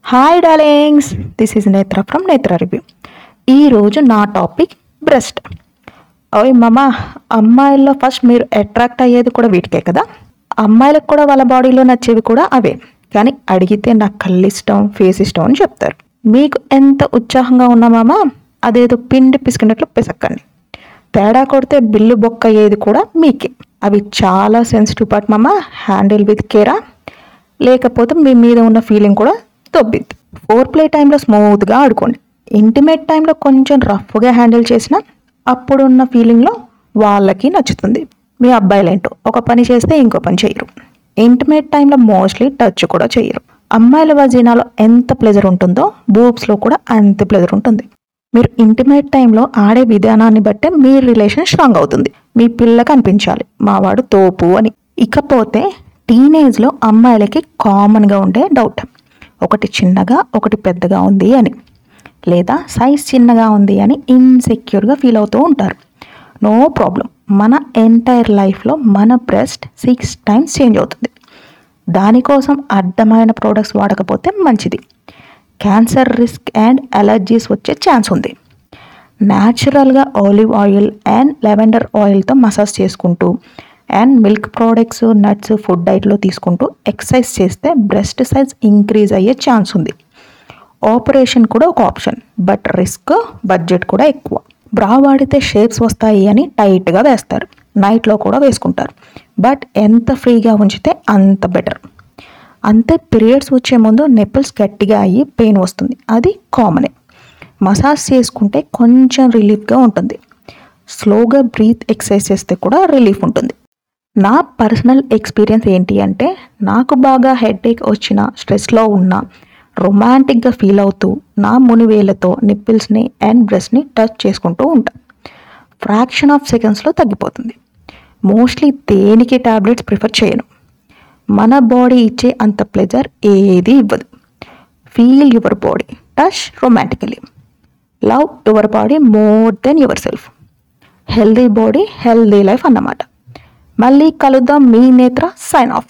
hi darlings this is Netra from Netra review ఈరోజు నా topic breast ఓయ్ మమ్మ అమ్మాయిల్లో ఫస్ట్ మీరు అట్రాక్ట్ అయ్యేది కూడా వీటికే కదా అమ్మాయిలకు కూడా వాళ్ళ బాడీలో నచ్చేవి కూడా అవే కానీ అడిగితే నాకు కళ్ళు ఇష్టం ఫేస్ ఇష్టం అని చెప్తారు మీకు ఎంత ఉత్సాహంగా ఉన్నా మామ అదేదో పిండి పిసికినట్లు పిసక్కండి తేడా కొడితే బిల్లు బొక్క అయ్యేది కూడా మీకే అవి చాలా సెన్సిటివ్ పార్ట్ మామ హ్యాండిల్ విత్ కేరా లేకపోతే మీ మీద ఉన్న ఫీలింగ్ కూడా దొబ్బిద్ది ఫోర్ ప్లే టైంలో స్మూత్గా ఆడుకోండి ఇంటిమేట్ టైంలో కొంచెం రఫ్గా హ్యాండిల్ చేసిన అప్పుడున్న ఫీలింగ్లో వాళ్ళకి నచ్చుతుంది మీ అబ్బాయిలేంటో ఒక పని చేస్తే ఇంకో పని చేయరు ఇంటిమేట్ టైంలో మోస్ట్లీ టచ్ కూడా చేయరు అమ్మాయిల వజీనాలో ఎంత ప్లెజర్ ఉంటుందో బూబ్స్లో కూడా అంత ప్లెజర్ ఉంటుంది మీరు ఇంటిమేట్ టైంలో ఆడే విధానాన్ని బట్టే మీ రిలేషన్ స్ట్రాంగ్ అవుతుంది మీ పిల్లకి అనిపించాలి మావాడు తోపు అని ఇకపోతే టీనేజ్లో అమ్మాయిలకి కామన్గా ఉండే డౌట్ ఒకటి చిన్నగా ఒకటి పెద్దగా ఉంది అని లేదా సైజ్ చిన్నగా ఉంది అని ఇన్సెక్యూర్గా ఫీల్ అవుతూ ఉంటారు నో ప్రాబ్లం మన ఎంటైర్ లైఫ్లో మన బ్రెస్ట్ సిక్స్ టైమ్స్ చేంజ్ అవుతుంది దానికోసం అడ్డమైన ప్రోడక్ట్స్ వాడకపోతే మంచిది క్యాన్సర్ రిస్క్ అండ్ అలర్జీస్ వచ్చే ఛాన్స్ ఉంది న్యాచురల్గా ఆలివ్ ఆయిల్ అండ్ లెవెండర్ ఆయిల్తో మసాజ్ చేసుకుంటూ and milk products nuts food డైట్లో తీసుకుంటూ ఎక్సర్సైజ్ చేస్తే బ్రెస్ట్ సైజ్ ఇంక్రీజ్ అయ్యే ఛాన్స్ ఉంది ఆపరేషన్ కూడా ఒక ఆప్షన్ బట్ రిస్క్ బడ్జెట్ కూడా ఎక్కువ బ్రా వాడితే షేప్స్ వస్తాయి అని టైట్గా వేస్తారు నైట్లో కూడా వేసుకుంటారు బట్ ఎంత ఫ్రీగా ఉంచితే అంత బెటర్ అంతే పీరియడ్స్ వచ్చే ముందు నెప్పుల్స్ గట్టిగా అయ్యి పెయిన్ వస్తుంది అది కామనే మసాజ్ చేసుకుంటే కొంచెం రిలీఫ్గా ఉంటుంది స్లోగా బ్రీత్ ఎక్సర్సైజ్ చేస్తే కూడా రిలీఫ్ ఉంటుంది నా పర్సనల్ ఎక్స్పీరియన్స్ ఏంటి అంటే నాకు బాగా హెడేక్ వచ్చిన స్ట్రెస్లో ఉన్న రొమాంటిక్గా ఫీల్ అవుతూ నా మునివేలతో నిప్పిల్స్ని అండ్ బ్రెస్ట్ని టచ్ చేసుకుంటూ ఉంటా ఫ్రాక్షన్ ఆఫ్ సెకండ్స్లో తగ్గిపోతుంది మోస్ట్లీ దేనికి ట్యాబ్లెట్స్ ప్రిఫర్ చేయను మన బాడీ ఇచ్చే అంత ప్లెజర్ ఏది ఇవ్వదు feel your body touch romantically love your body more than yourself healthy body healthy life అన్నమాట మళ్ళీ కలుద్దాం మీ నేత్ర సైన్ ఆఫ్